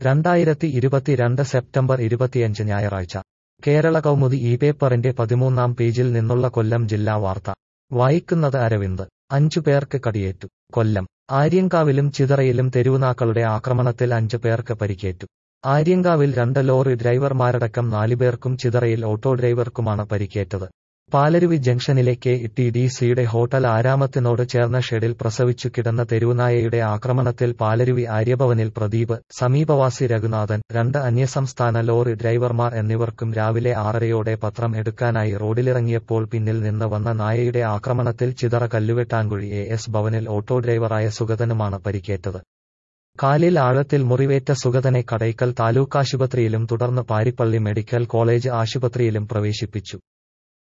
രണ്ടായിരത്തി ഇരുപത്തിരണ്ട് സെപ്റ്റംബർ ഇരുപത്തിയഞ്ച് ഞായറാഴ്ച കേരള കൗമുദി ഈ പേപ്പറിന്റെ പതിമൂന്നാം പേജിൽ നിന്നുള്ള കൊല്ലം ജില്ലാ വാർത്ത വായിക്കുന്നത് അരവിന്ദ് അഞ്ചു പേർക്ക് കടിയേറ്റു കൊല്ലം ആര്യങ്കാവിലും ചിതറയിലും തെരുവുനാക്കളുടെ ആക്രമണത്തിൽ അഞ്ച് പേർക്ക് പരിക്കേറ്റു ആര്യങ്കാവിൽ രണ്ട് ലോറി ഡ്രൈവർമാരടക്കം നാലുപേർക്കും ചിതറയിൽ ഓട്ടോ ഡ്രൈവർക്കുമാണ് പരിക്കേറ്റത് പാലരുവി ജംഗ്ഷനിലെ കെ ടി ഡി സിയുടെ ഹോട്ടൽ ആരാമത്തിനോട് ചേർന്ന ഷെഡിൽ പ്രസവിച്ചു കിടന്ന തെരുവുനായയുടെ ആക്രമണത്തിൽ പാലരുവി ആര്യഭവനിൽ പ്രദീപ് സമീപവാസി രഘുനാഥൻ രണ്ട് അന്യസംസ്ഥാന ലോറി ഡ്രൈവർമാർ എന്നിവർക്കും രാവിലെ ആറരയോടെ പത്രം എടുക്കാനായി റോഡിലിറങ്ങിയപ്പോൾ പിന്നിൽ നിന്ന് വന്ന നായയുടെ ആക്രമണത്തിൽ ചിതറ കല്ലുവെട്ടാൻകുഴി എ എസ് ഭവനിൽ ഓട്ടോ ഡ്രൈവറായ സുഗതനുമാണ് പരിക്കേറ്റത് കാലിൽ ആഴത്തിൽ മുറിവേറ്റ സുഗതനെ കടയ്ക്കൽ താലൂക്കാശുപത്രിയിലും തുടർന്ന് പാരിപ്പള്ളി മെഡിക്കൽ കോളേജ് ആശുപത്രിയിലും പ്രവേശിപ്പിച്ചു